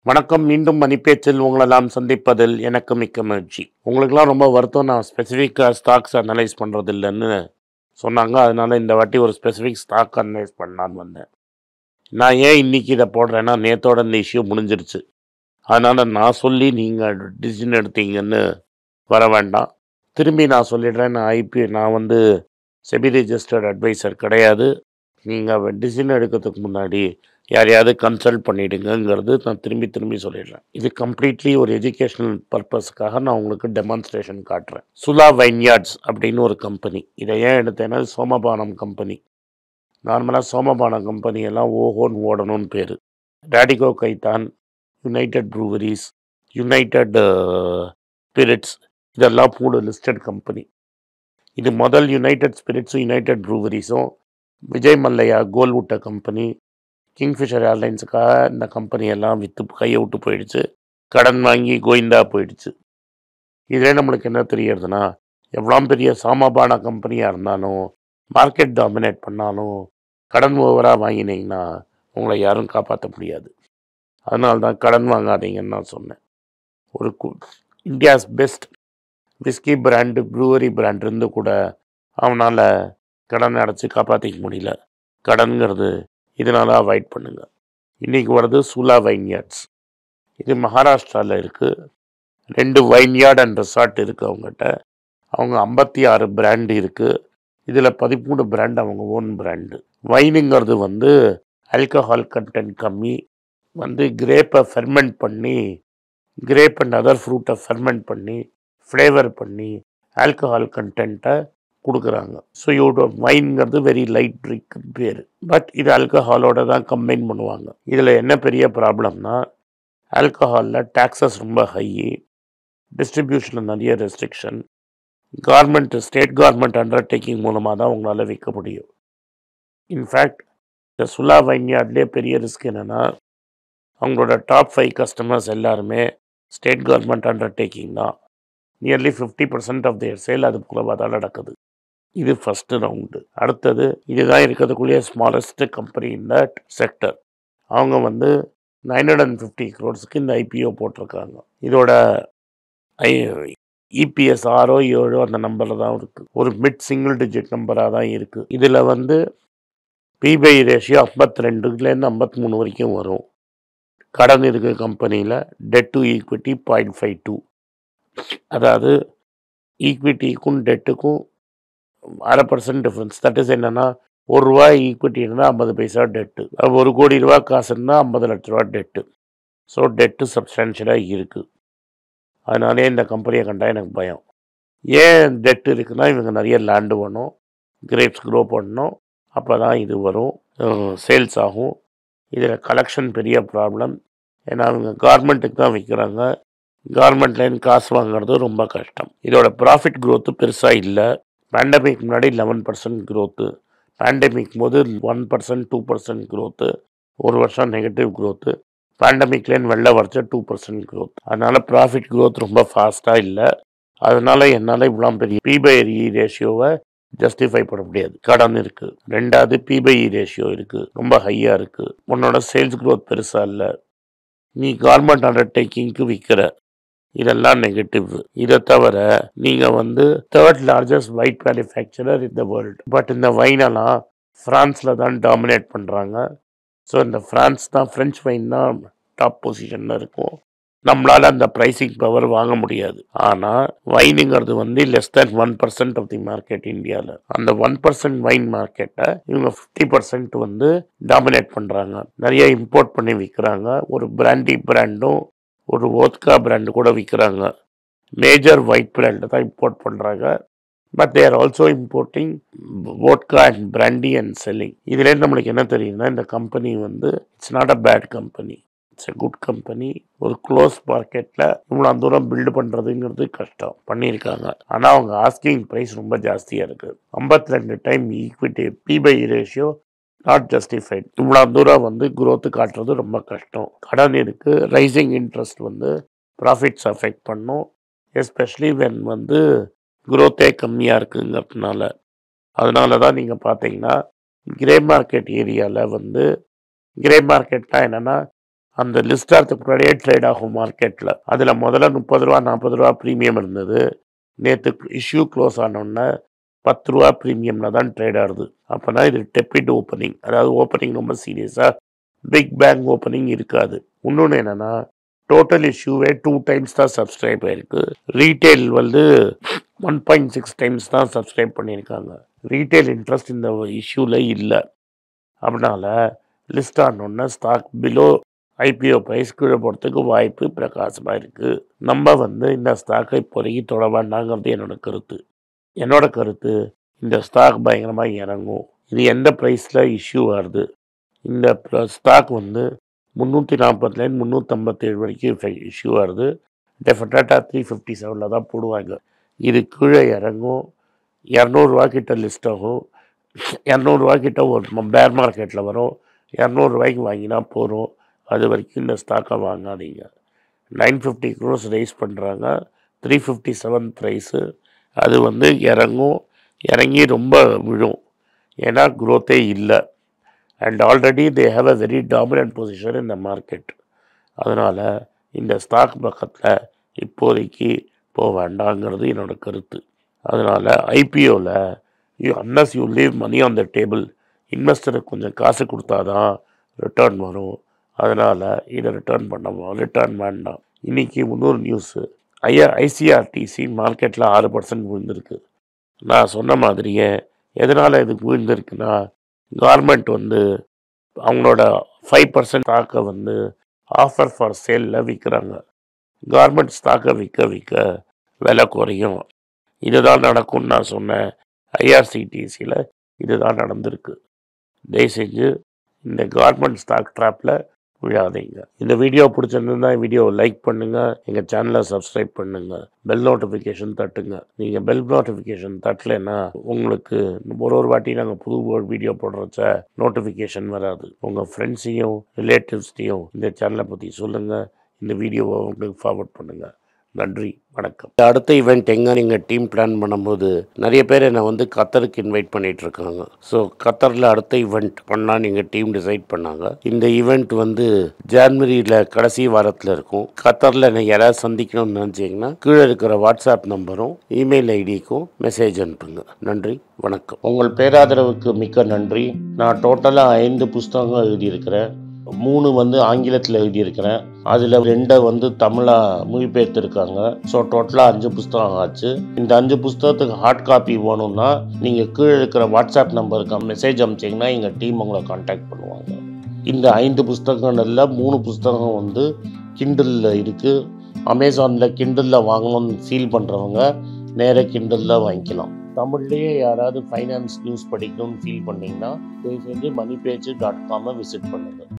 வணக்கம் மீண்டும் மணிப்பேச்சில் உங்களெல்லாம் சந்திப்பதில் எனக்கு மிக்க மகிழ்ச்சி உங்களுக்கெல்லாம் ரொம்ப வருத்தம் நான் ஸ்பெசிஃபிக்காக ஸ்டாக்ஸ் அனலைஸ் பண்ணுறது இல்லைன்னு சொன்னாங்க அதனால இந்த வாட்டி ஒரு ஸ்பெசிஃபிக் ஸ்டாக் அனலைஸ் பண்ணலான்னு வந்தேன் நான் ஏன் இன்னைக்கு இதை போடுறேன்னா நேத்தோட இந்த இஷ்யூ முடிஞ்சிருச்சு அதனால் நான் சொல்லி நீங்கள் டிசிஷன் எடுத்தீங்கன்னு வர வேண்டாம் திரும்பி நான் சொல்லிடுறேன் நான் ஐபி நான் வந்து செபி ரிஜிஸ்டர்ட் அட்வைசர் கிடையாது நீங்கள் டிசிஷன் எடுக்கிறதுக்கு முன்னாடி யாரையாவது கன்சல்ட் பண்ணிடுங்கங்கிறது நான் திரும்பி திரும்பி சொல்லிடுறேன் இது கம்ப்ளீட்லி ஒரு எஜுகேஷனல் பர்பஸ்க்காக நான் உங்களுக்கு டெமான்ஸ்ட்ரேஷன் காட்டுறேன் சுலா வைன்யார்ட்ஸ் அப்படின்னு ஒரு கம்பெனி இதை ஏன் எடுத்தேன்னா இது சோமபானம் கம்பெனி நார்மலாக சோமபானம் கம்பெனி எல்லாம் ஓஹோன்னு ஓடணும்னு பேர் Radico Khaitan united breweries united spirits இதெல்லாம் மூணு லிஸ்டட் கம்பெனி இது முதல் யுனைடெட் ஸ்பிரிட்ஸும் யுனைடெட் ப்ரூவரிஸும் விஜய் மல்லையா கோல் விட்ட கம்பெனி கிங்ஃபிஷர் ஏர்லைன்ஸுக்காக இந்த கம்பெனி எல்லாம் விற்று கையை விட்டு போயிடுச்சு கடன் வாங்கி கோயிந்தா போயிடுச்சு இதே நம்மளுக்கு என்ன தெரியறதுன்னா எவ்வளோ பெரிய சாமபான கம்பெனியாக இருந்தாலும் மார்க்கெட் டாமினேட் பண்ணாலும் கடன் ஓவராக வாங்கினீங்கன்னா உங்களை யாரும் காப்பாற்ற முடியாது அதனால தான் கடன் வாங்காதீங்கன்னு நான் சொன்னேன் ஒரு India's best whisky brand brewery brand இருந்து கூட அவனால் கடன் அடைச்சி காப்பாற்றிக்க முடியல கடன்கிறது இதனால அவாய்ட் பண்ணுங்க இன்னைக்கு வருது சூலா வைன்யார்ட்ஸ் இது மகாராஷ்டிராவில் இருக்குது ரெண்டு வைன்யார்ட் அண்ட் ரெசார்ட் இருக்குது அவங்ககிட்ட அவங்க ஐம்பத்தி ஆறு பிராண்டு இருக்குது இதில் பதிமூணு பிராண்ட் அவங்க ஓன் பிராண்டு வைனுங்கிறது வந்து ஆல்கஹால் கண்டென்ட் கம்மி வந்து கிரேப்பை ஃபெர்மெண்ட் பண்ணி கிரேப் அண்ட் அதர் ஃப்ரூட்டை ஃபெர்மெண்ட் பண்ணி ஃப்ளேவர் பண்ணி ஆல்கஹால் கண்டென்ட்டை கொடுக்குறாங்க ஸோ இதோட வைன்ங்கிறது வெரி லைட் ட்ரிங்க் பேர் பட் இது ஆல்கஹாலோட தான் கம்பைன் பண்ணுவாங்க இதில் என்ன பெரிய ப்ராப்ளம்னா ஆல்கஹாலில் டேக்ஸஸ் ரொம்ப ஹை டிஸ்ட்ரிபியூஷனில் நிறைய restriction government state government undertaking மூலமாக தான் உங்களால் விற்க முடியும் இன்ஃபேக்ட் இந்த சுலா வைன்யார்ட்லேயே பெரிய ரிஸ்க் என்னென்னா அவங்களோட டாப் ஃபைவ் கஸ்டமர்ஸ் எல்லாருமே ஸ்டேட் கவர்மெண்ட் அண்டர்டேக்கிங் தான் nearly fifty percent of their sale அது மூலமாக தான் நடக்குது இது ஃபஸ்ட்டு ரவுண்டு அடுத்தது இதுதான் இருக்கிறதுக்குள்ளேயே smallest company in that sector அவங்க வந்து நைன் ஹண்ட்ரட் அண்ட் ஃபிஃப்டி க்ரோர்ஸுக்கு இந்த ஐபிஓ போட்டிருக்காங்க இதோட ஐ இபிஎஸ் ஆறோ ஏழோ அந்த நம்பரில் தான் இருக்குது ஒரு மிட் சிங்கிள் டிஜிட் நம்பராக தான் இருக்குது இதில் வந்து பிபை ரேஷியோ ஐம்பத்தி ரெண்டுலேருந்து ஐம்பத்தி மூணு வரைக்கும் வரும் கடன் இருக்குது கம்பெனியில் debt to equity point five two அதாவது ஈக்விட்டிக்கும் டெட்டுக்கும் அரை பர்சன்ட் டிஃப்ரென்ஸ் தட் இஸ் என்னென்னா ஒரு ரூபா ஈக்விட்டி இருந்தால் ஐம்பது பைசா டெட்டு ஒரு கோடி ரூபா காசு இருந்தால் ஐம்பது லட்ச ரூபா டெட்டு ஸோ டெட்டு சப்ஸ்டான்ஷியலாக இருக்குது அதனாலே இந்த கம்பெனியை கண்டா எனக்கு பயம் ஏன் டெட் இருக்குன்னா இவங்க நிறைய லேண்டு வேணும் கிரேப்ஸ் க்ரோ பண்ணணும் அப்போ தான் இது வரும் சேல்ஸ் ஆகும் இதில் கலெக்ஷன் பெரிய ப்ராப்ளம் ஏன்னா அவங்க கார்மெண்ட்டுக்கு தான் விற்கிறாங்க கார்மெண்ட்லேருந்து காசு வாங்குறது ரொம்ப கஷ்டம் இதோட ப்ராஃபிட் க்ரோத்து பெருசாக இல்லை பேண்டமிக் முன்னாடி லெவன் பர்சன்ட் க்ரோத்து பேண்டமிக் போது one percent two percent growth ஒரு வருஷம் நெகட்டிவ் க்ரோத்து பேண்டமிக்லேருந்து வெளில வரைச்ச டூ பர்சன்ட் க்ரோத் அதனால் ப்ராஃபிட் க்ரோத் ரொம்ப ஃபாஸ்ட்டாக இல்லை அதனால் என்னால் இவ்வளோ பெரிய பிபைஇ ரேஷியோவை ஜஸ்டிஃபை பண்ண முடியாது கடன் இருக்குது ரெண்டாவது பிபைஇ ரேஷியோ இருக்குது ரொம்ப ஹையாக இருக்குது உன்னோட சேல்ஸ் க்ரோத் பெருசாக இல்லை நீ கார்மெண்ட் அண்டர்டேக்கிங்க்கு விற்கிற இதெல்லாம் நெகட்டிவ் இதை தவிர நீங்கள் வந்து தேர்ட் லார்ஜஸ்ட் ஒயிட் மேனுஃபேக்சரர் இந்த வேர்ல்டு பட் இந்த வைனெல்லாம் ஃப்ரான்ஸில் தான் டாமினேட் பண்ணுறாங்க ஸோ இந்த ஃப்ரான்ஸ் தான் ஃப்ரெஞ்ச் வைன் தான் டாப் பொசிஷனில் இருக்கும் நம்மளால் அந்த ப்ரைஸிங் பவர் வாங்க முடியாது ஆனால் வைனுங்கிறது வந்து less than one percent of the market இந்தியாவில் அந்த ஒன் பர்சன்ட் வைன் மார்க்கெட்டை இவங்க ஃபிஃப்டி பர்சன்ட் வந்து டாமினேட் பண்ணுறாங்க நிறைய இம்போர்ட் பண்ணி விற்கிறாங்க ஒரு பிராண்டி பிராண்டும் ஒரு ஓத்கா பிராண்டு கூட விற்கிறாங்க மேஜர் ஒயிட் பிராண்டை தான் இம்போர்ட் பண்ணுறாங்க but they're also importing vodka and brandy and selling இதுலேருந்து நம்மளுக்கு என்ன தெரியுதுன்னா இந்த கம்பெனி வந்து it's not a bad company it's a good company ஒரு க்ளோஸ் மார்க்கெட்டில் இவ்வளோ தூரம் பில்டு பண்ணுறதுங்கிறது கஷ்டம் பண்ணியிருக்காங்க ஆனால் அவங்க ஆஸ்கிங் ப்ரைஸ் ரொம்ப ஜாஸ்தியாக இருக்குது ஐம்பத்தி ரெண்டு டைம் ஈக்விட்டி பிபை ரேஷியோ நாட் ஜஸ்டிஃபைட் இவ்வளோ தூரம் வந்து குரோத்து காட்டுறது ரொம்ப கஷ்டம் கடன் இருக்குது ரைசிங் இன்ட்ரெஸ்ட் வந்து ப்ராஃபிட்ஸ் அஃபெக்ட் பண்ணும் எஸ்பெஷலி வென் வந்து குரோத்தே கம்மியாக இருக்குங்கிறதுனால அதனால தான் நீங்கள் பார்த்தீங்கன்னா கிரே மார்க்கெட் ஏரியாவில் வந்து கிரே மார்க்கெட்னா என்னென்னா அந்த லிஸ்ட் ஆகிறதுக்கு முன்னாடியே ட்ரேட் ஆகும் மார்க்கெட்டில் அதில் முதல்ல முப்பது ரூபா நாற்பது ரூபா ப்ரீமியம் இருந்தது நேற்று இஷ்யூ க்ளோஸ் ஆனோடனே பத்து ரூபா ப்ரீமியமில் தான் ட்ரேட் ஆகுது அப்போனா இது டெப்பிட் ஓப்பனிங் அதாவது ஓப்பனிங் ரொம்ப சீரியஸாக பிக் பேங் ஓப்பனிங் இருக்காது இன்னொன்று என்னென்னா டோட்டல் இஷ்யூவே டூ டைம்ஸ் தான் சப்ஸ்கிரைப் ஆயிருக்கு ரீட்டைல் வந்து ஒன் பாயிண்ட் சிக்ஸ் டைம்ஸ் தான் சப்ஸ்கிரைப் பண்ணியிருக்காங்க ரீட்டைல் இன்ட்ரெஸ்ட் இந்த இஷ்யூவில் இல்லை அதனால லிஸ்ட் ஆனோடனே ஸ்டாக் பிலோ ஐபிஓ ப்ரைஸ் கீழே போகிறதுக்கு வாய்ப்பு பிரகாசமாக இருக்குது நம்ம வந்து இந்த ஸ்டாக்கை இப்போதைக்கு தொட வேண்டாங்கிறது என்னோட கருத்து என்னோட கருத்து இந்த ஸ்டாக் பயங்கரமாக இறங்கும் இது எந்த ப்ரைஸில் இஷ்யூ ஆகுது இந்த ஸ்டாக் வந்து முந்நூற்றி நாற்பதுலேருந்து முந்நூற்றம்பத்தேழு வரைக்கும் இஷ்யூ ஆகுது டெஃபினட்டாக த்ரீ ஃபிஃப்டி செவனில் தான் போடுவாங்க இது கீழே இறங்கும் இரநூறுவா கிட்ட லிஸ்ட் ஆகும் இரநூறுவா கிட்ட ஒரு பேர் மார்க்கெட்டில் வரும் இரநூறுவாய்க்கு வாங்கினா போகிறோம் அது வரைக்கும் இந்த ஸ்டாக்கை வாங்காதீங்க நைன் ஃபிஃப்டி க்ரோஸ் ரைஸ் பண்ணுறாங்க த்ரீ ஃபிஃப்டி செவன் ப்ரைஸு அது வந்து இறங்கும் இறங்கி ரொம்ப விழும் ஏன்னா க்ரோத்தே இல்லை and already they have a very dominant position இந்த மார்க்கெட் அதனால் இந்த ஸ்டாக் பக்கத்தில் இப்போதைக்கு போக வேண்டாங்கிறது என்னோட கருத்து அதனால் ஐபிஓவில் you unless you leave money on the table இன்வெஸ்டருக்கு கொஞ்சம் காசு கொடுத்தாதான் ரிட்டர்ன் வரும் அதனால் இதை ரிட்டர்ன் பண்ண ரிட்டர்ன் வேண்டாம் இன்றைக்கி இன்னொரு நியூஸு ஐயா ஐசிஆர்டிசி மார்க்கெட்டில் ஆறு பர்சன்ட் விழுந்திருக்கு நான் சொன்ன மாதிரியே எதனால் இது விழுந்திருக்குன்னா கவர்மெண்ட் வந்து அவங்களோட ஃபைவ் பர்சன்ட் ஸ்டாக்கை வந்து ஆஃபர் ஃபார் சேலில் விற்கிறாங்க கவர்மெண்ட் ஸ்டாக்கை விற்க விற்க விலை குறையும் இதுதான் நடக்கும்னு நான் சொன்னேன் ஐஆர்சிடிசியில் இதுதான் நடந்திருக்கு தயவு செஞ்சு இந்த கவர்மெண்ட் ஸ்டாக் ட்ராப்பில் விழாதீங்க இந்த வீடியோ பிடிச்சிருந்தா வீடியோவை லைக் பண்ணுங்கள் எங்கள் சேனலை சப்ஸ்கிரைப் பண்ணுங்கள் பெல் நோட்டிஃபிகேஷன் தட்டுங்க நீங்கள் பெல் நோட்டிஃபிகேஷன் தட்டலைன்னா உங்களுக்கு ஒரு ஒரு வாட்டி நாங்கள் புது வீடியோ போடுறச்ச நோட்டிஃபிகேஷன் வராது உங்கள் ஃப்ரெண்ட்ஸையும் ரிலேட்டிவ்ஸ்டையும் இந்த சேனலை பற்றி சொல்லுங்கள் இந்த வீடியோவை உங்களுக்கு ஃபார்வர்ட் பண்ணுங்கள் நன்றி வணக்கம் அடுத்த ஈவெண்ட் எங்கே நீங்கள் டீம் பிளான் பண்ணும்போது நிறைய பேர் என்னை வந்து கத்தருக்கு இன்வைட் பண்ணிட்டு இருக்காங்க ஸோ கத்தரில் அடுத்த ஈவெண்ட் பண்ணால் நீங்கள் டீம் டிசைட் பண்ணாங்க இந்த ஈவெண்ட் வந்து ஜான்வரியில் கடைசி வாரத்தில் இருக்கும் கத்தரில் என்னை யாராவது சந்திக்கணும்னு நினச்சிங்கன்னா கீழே இருக்கிற வாட்ஸ்அப் நம்பரும் இமெயில் ஐடிக்கும் மெசேஜ் அனுப்புங்க நன்றி வணக்கம் உங்கள் பேராதரவுக்கு மிக்க நன்றி நான் டோட்டலாக ஐந்து புஸ்தகங்கள் எழுதியிருக்கிறேன் மூணு வந்து ஆங்கிலத்தில் எழுதியிருக்கிறேன் அதில் ரெண்டை வந்து தமிழாக மொழிபெயர்த்துருக்காங்க ஸோ டோட்டலாக அஞ்சு புஸ்தகம் ஆச்சு இந்த அஞ்சு புஸ்தகத்துக்கு ஹார்ட் காப்பி வேணும்னா நீங்கள் கீழே இருக்கிற வாட்ஸ்அப் நம்பருக்கு மெசேஜ் அனுப்பிச்சிங்கன்னா எங்கள் டீம் உங்களை காண்டாக்ட் பண்ணுவாங்க இந்த ஐந்து புஸ்தகங்களில் மூணு புஸ்தகம் வந்து கிண்டலில் இருக்குது அமேசானில் கிண்டலில் வாங்கணும்னு ஃபீல் பண்ணுறவங்க நேராக கிண்டலில் வாங்கிக்கலாம் தமிழ்லேயே யாராவது ஃபைனான்ஸ் நியூஸ் படிக்கணும்னு ஃபீல் பண்ணிங்கன்னா தயவு செஞ்சு மணி பேஜ் டாட் காமை விசிட் பண்ணுங்கள்